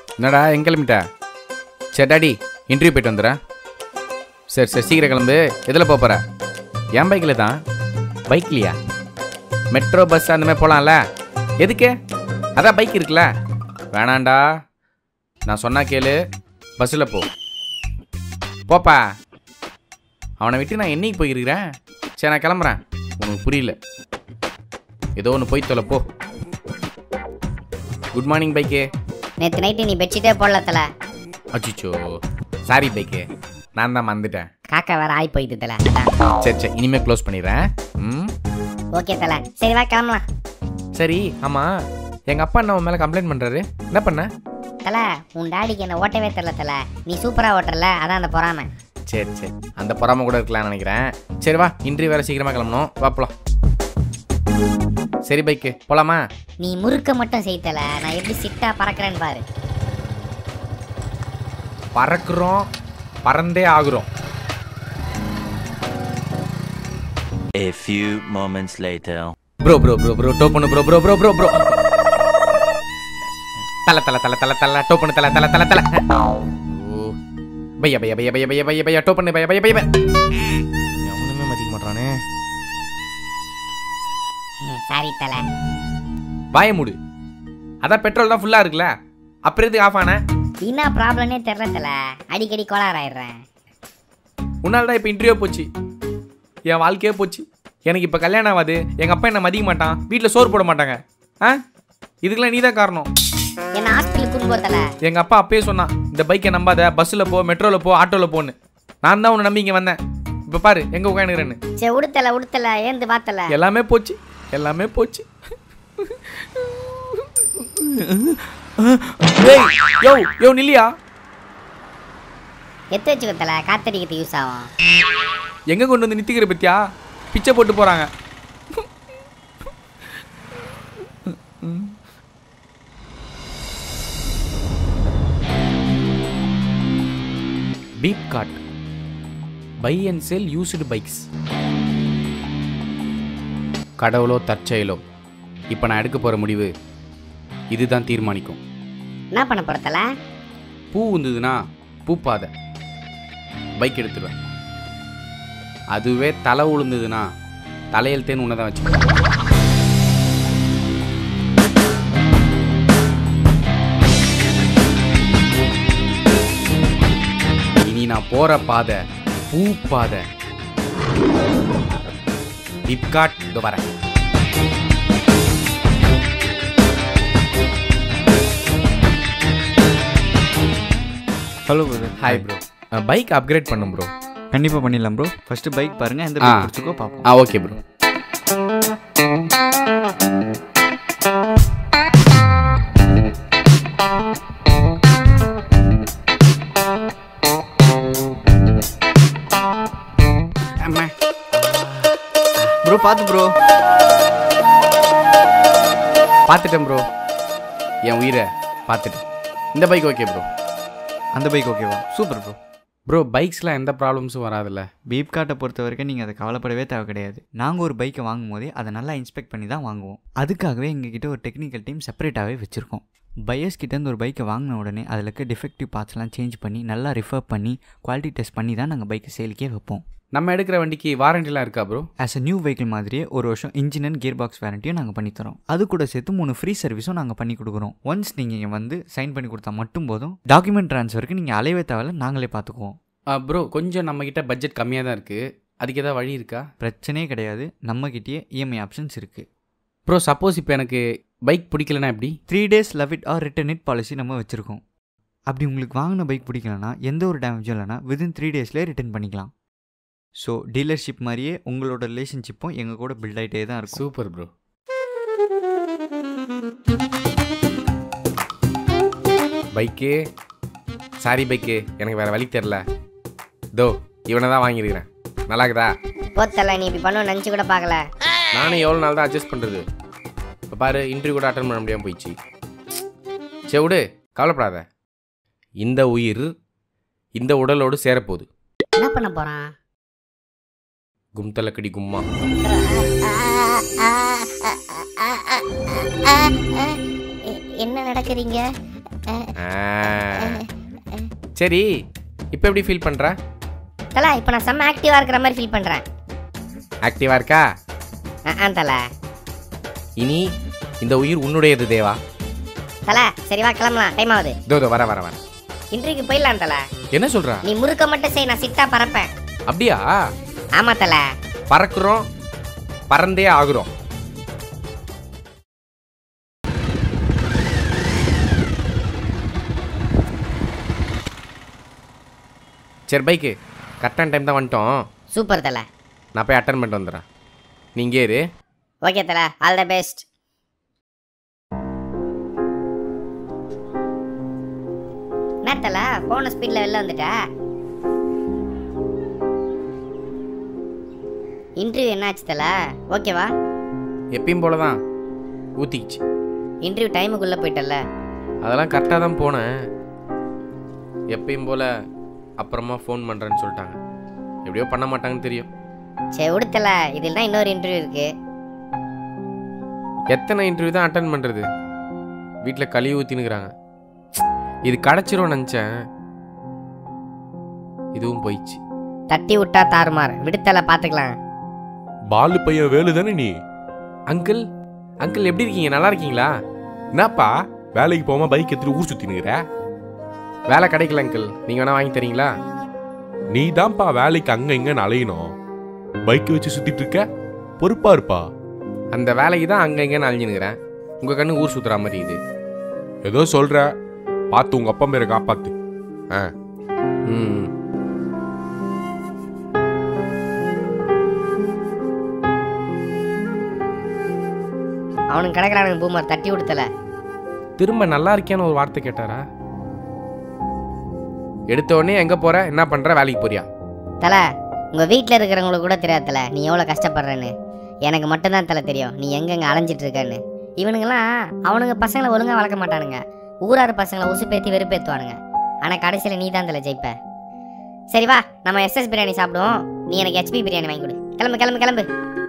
என்னடா எங்க கிளம்பிட்ட சரி டாடி இன்டர்வியூ போயிட்டு வந்துடுறேன் சரி சரி சீக்கிரம் கிளம்பு எதில் போக போகிற என் பைக்கில் தான் பைக்லையா மெட்ரோ பஸ் அந்த மாதிரி போகலாம்ல எதுக்கு அதான் பைக் இருக்குல்ல வேணாண்டா நான் சொன்னா கேளு பஸ்ஸில் போ போப்பா அவனை விட்டு நான் என்னைக்கு போயிருக்கிறேன் சரி நான் கிளம்புறேன் உனக்கு புரியல ஏதோ ஒன்று போய் தொலை போ குட் மார்னிங் பைக்கே நேற்று நைட்டு நீ பெட்ஷீட்டே போடல தல அச்சிச்சோ சாரி பைக்கு நான் தான் மறந்துட்டேன் காக்கா வேற ஆகி போயிட்டு தல அதான் சரி சரி இனிமேல் க்ளோஸ் பண்ணிடுறேன் ம் ஓகே தல சரி வா கிளம்பலாம் சரி ஆமாம் எங்கள் அப்பா என்ன உன் மேலே கம்ப்ளைண்ட் பண்ணுறாரு என்ன பண்ண தல உன் டாடிக்கு என்ன ஓட்டவே தெரில தல நீ சூப்பராக ஓட்டுறல அதான் அந்த பொறாமை சரி சரி அந்த பொறாம கூட இருக்கலாம்னு நினைக்கிறேன் சரி வா இன்டர்வியூ வேறு சீக்கிரமாக கிளம்பணும் வா போலாம் சரி பைக்கு போலாமா நீ முறுக்க மட்டும் செய்தல நான் எப்படி சிட்டா பறக்கிறேன்னு பாரு பறக்குறோம் பறந்தே ஆகுறோம் A few moments later. Bro bro bro bro டோ பண்ணு bro bro bro bro bro தல தல தல தல தல டோ பண்ணு தல தல தல தல ஓ பையா பையா பையா பையா பையா பையா பையா டோ பண்ணு பையா பையா பையா எவனுமே மதிக்க மாட்டானே சாரி தல வாய மூடு அதான் பெட்ரோல் தான் ஃபுல்லாக இருக்குல்ல அப்புறம் எதுக்கு ஆஃப் ஆன என்ன ப்ராப்ளம்னே தெரில தல அடிக்கடி கோளாறாயிடுறேன் உன்னால தான் இப்போ இன்டர்வியூ போச்சு என் வாழ்க்கையே போச்சு எனக்கு இப்போ கல்யாணம் ஆகாது எங்கள் அப்பா என்ன மதிக்க மாட்டான் வீட்டில் சோறு போட மாட்டாங்க ஆ இதுக்கெல்லாம் நீ தான் காரணம் என்ன ஹாஸ்பிட்டலுக்கு கூட்டு போ தல எங்கள் அப்பா அப்பயே சொன்னான் இந்த பைக்கை நம்பாத பஸ்ஸில் போ மெட்ரோவில் போ ஆட்டோவில் போன்னு நான் தான் உன்னை நம்பி இங்கே வந்தேன் இப்போ பாரு எங்கே உட்காந்துக்கிறேன்னு சரி உடுத்தல உடுத்தல ஏந்து பார்த்தல எல்லாமே போச்சு எல்லாமே போச்சு ஏய், யோ யோ நில்லியா எத்து வச்சுக்கோ தல காத்தடிக்கிறது யூஸ் ஆகும் எங்கே கொண்டு வந்து நிறுத்திக்கிற பத்தியா பிச்சை போட்டு போகிறாங்க BeepKart buy and sell used bikes கடவுளோ தற்செயலோ இப்போ நான் எடுக்க போகிற முடிவு இதுதான் தீர்மானிக்கும் என்ன பண்ண போற தல பூ வந்ததுன்னா பூப்பாத பைக் எடுத்துருவேன் அதுவே தலை உளுந்ததுன்னா தலையெழுத்தேன்னு உன்னை தான் வச்சுப்பேன் இனி நான் போற பாதை பூ பாதை டிப்காட் இதோ வரேன் hello brother hi bro bike upgrade பண்ணும் ப்ரோ கண்டிப்பாக பண்ணிடலாம் ப்ரோ ஃபஸ்ட்டு பைக் பாருங்கள் எந்த ஆ. பைக் பிடிச்சிக்கோ பார்ப்போம் ஆ ஓகே ப்ரோ அம்மா ப்ரோ பார்த்து ப்ரோ பார்த்துட்டேன் ப்ரோ என் உயிரை பார்த்துட்டேன் இந்த பைக் ஓகே ப்ரோ அந்த பைக் ஓகேவா சூப்பர் ப்ரோ ப்ரோ பைக்ஸில் எந்த ப்ராப்ளம்ஸும் வராதுல்ல பீப் கார்ட்டை பொறுத்த வரைக்கும் நீங்கள் அதை கவலைப்படவே தேவை கிடையாது நாங்கள் ஒரு பைக்கை வாங்கும் போதே அதை நல்லா இன்ஸ்பெக்ட் பண்ணி தான் வாங்குவோம் அதுக்காகவே எங்ககிட்ட ஒரு டெக்னிக்கல் டீம் செப்பரேட்டாகவே வச்சுருக்கோம் பையர்ஸ் கிட்டேருந்து ஒரு பைக்கை வாங்கின உடனே அதில் இருக்க டிஃபெக்டிவ் பார்ட்ஸ்லாம் சேஞ்ச் பண்ணி நல்லா ரிஃபர் பண்ணி குவாலிட்டி டெஸ்ட் பண்ணி தான் நாங்கள் பைக்கை சேலுக்கே வைப்போம் நம்ம எடுக்கிற வண்டிக்கு வாரண்டிலாம் இருக்கா bro as a new vehicle மாதிரியே ஒரு வருஷம் இன்ஜின் அண்ட் கியர் பாக்ஸ் வாரண்டியும் நாங்கள் பண்ணித்தரோம் அது கூட சேர்த்து மூணு ஃப்ரீ சர்வீஸும் நாங்கள் பண்ணி கொடுக்குறோம் ஒன்ஸ் நீங்கள் இங்கே வந்து சைன் பண்ணி கொடுத்தா மட்டும் போதும் டாக்குமெண்ட் ட்ரான்ஸ்ஃபருக்கு நீங்கள் அலைவே தேவையில்ல நாங்களே பார்த்துக்குவோம் ப்ரோ கொஞ்சம் நம்மக்கிட்ட பட்ஜெட் கம்மியாக தான் இருக்குது அதுக்கு ஏதாவது வழி இருக்கா பிரச்சனையே கிடையாது நம்மக்கிட்டேயே இஎம்ஐ ஆப்ஷன்ஸ் இருக்குது ப்ரோ சப்போஸ் இப்போ எனக்கு பைக் பிடிக்கலனா எப்படி three days love it or return it policy நம்ம வச்சுருக்கோம் அப்படி உங்களுக்கு வாங்கின பைக் பிடிக்கலனா எந்த ஒரு டேமேஜும் இல்லைனா வித்தின் த்ரீ டேஸ்லேயே ரிட்டர்ன் பண்ணிக்கலாம் ஸோ டீலர்ஷிப் மாதிரியே உங்களோட ரிலேஷன்ஷிப்பும் எங்கள் கூட பில்ட் ஆகிட்டே தான் இருக்கும் super bro bike sorry bike எனக்கு வேற வழி தெரில தோ இவனை தான் வாங்கியிருக்கிறேன் நல்லா இருக்குதா போத்தல நீ இப்படி பண்ணு நினச்சி கூட பார்க்கல நானும் எவ்வளோ நாள் தான் அட்ஜஸ்ட் பண்ணுறது இப்போ பாரு இன்டர்வியூ கூட அட்டன் பண்ண முடியாமல் போயிடுச்சு சரி விடு கவலைப்படாத இந்த உயிர் இந்த உடலோடு சேரப்போகுது என்ன பண்ண போறான் கும்தலக்கடி கும்மா எ- என்ன நடக்குறீங்க சரி இப்போ எப்படி ஃபீல் பண்ணுற தல இப்போ நான் செம்ம ஆக்டிவாக இருக்கிற மாதிரி ஃபீல் பண்ணுறேன் ஆக்டிவாக இருக்கா ஆ தல இனி இந்த உயிர் உன்னுடையது தேவா தல சரி வா கிளம்பலாம் டைம் ஆகுது இதோ இதோ வர வர வர இன்றைக்கு போயிடலாம் தல என்ன சொல்ற நீ முறுக்க மட்டும் செய் நான் சிட்டா பறப்பேன் அப்படியா ஆமா தல பறக்குறோம் பறந்தே ஆகுறோம் சரி பைக்கு கரெக்டான டைம் தான் வந்துட்டோம் சூப்பர் தல நான் போய் அட்டன் பண்ணிட்டு வந்துடுறேன் நீ இங்கே இரு ஓகே தல ஆல் த பெஸ்ட் என்ன தல போன ஸ்பீட்ல வெளில வந்துட்ட இன்டர்வியூ என்னாச்சு தல ஓகேவா எப்பயும் போல தான் ஊற்றிக்கிச்சு இன்டர்வியூ டைமுக்குள்ள போயிட்டல அதெல்லாம் கரெக்டாக தான் போனேன் எப்பயும் போல அப்புறமா ஃபோன் பண்ணுறேன்னு சொல்லிட்டாங்க எப்படியோ பண்ண மாட்டாங்கன்னு தெரியும் சரி விடுத்தல இதில் தான் இன்னொரு இன்டர்வியூ இருக்கு எத்தனை இன்டர்வியூ தான் அட்டன் பண்ணுறது வீட்டில் கழுவி ஊற்றினுக்குறாங்க இது கிடச்சிரும் நினச்சேன் இதுவும் போயிடுச்சு தட்டி விட்டா தாறுமார் விடுத்தல பார்த்துக்கலாம் பாலு பையன் வேலு தானே நீ அங்கிள் அங்கிள் எப்படி இருக்கீங்க நல்லா இருக்கீங்களா என்னப்பா வேலைக்கு போகாம பைக் எடுத்துட்டு ஊர் சுத்தினுக்கிற வேலை கிடைக்கல அங்கிள் நீங்கள் வேணா வாங்கி தரீங்களா நீ தான்ப்பா வேலைக்கு அங்க இங்கன்னு அலையணும் பைக் வச்சு சுத்திட்டு இருக்க பொறுப்பா இருப்பா அந்த வேலைக்கு தான் அங்கே இங்கேன்னு அழிஞ்சுனுக்கிறேன் உங்கள் கண்ணு ஊர் சுற்றுற மாதிரி இது ஏதோ சொல்ற பார்த்து உங்க அப்பா பேரை காப்பாத்து ம் அவனுக்கு கிடக்குறானுங்க பூமர் தட்டி விடுத்தல திரும்ப நல்லா இருக்கியான்னு ஒரு வார்த்தை கேட்டாரா எடுத்த உடனே எங்கே போகிற என்ன பண்ணுற வேலைக்கு போறியா தல உங்க வீட்டில் இருக்கிறவங்களுக்கு கூட தெரியாது தல நீ எவ்வளோ கஷ்டப்படுறேன்னு எனக்கு மட்டும்தான் தல தெரியும் நீ எங்கெங்க அலைஞ்சிட்டு இருக்கன்னு இவனுங்கெல்லாம் அவனுங்க பசங்களை ஒழுங்கா வளர்க்க மாட்டானுங்க ஊரார் பசங்களை உசுப்பேத்தி வெறுப்பேத்துவானுங்க ஆனா கடைசியில நீ தான் தல ஜெயிப்ப சரி வா நம்ம எஸ்எஸ் பிரியாணி சாப்பிடுவோம் நீ எனக்கு ஹெச்பி பிரியாணி வாங்கி கொடு கிளம்பு கிளம்பு கிளம்பு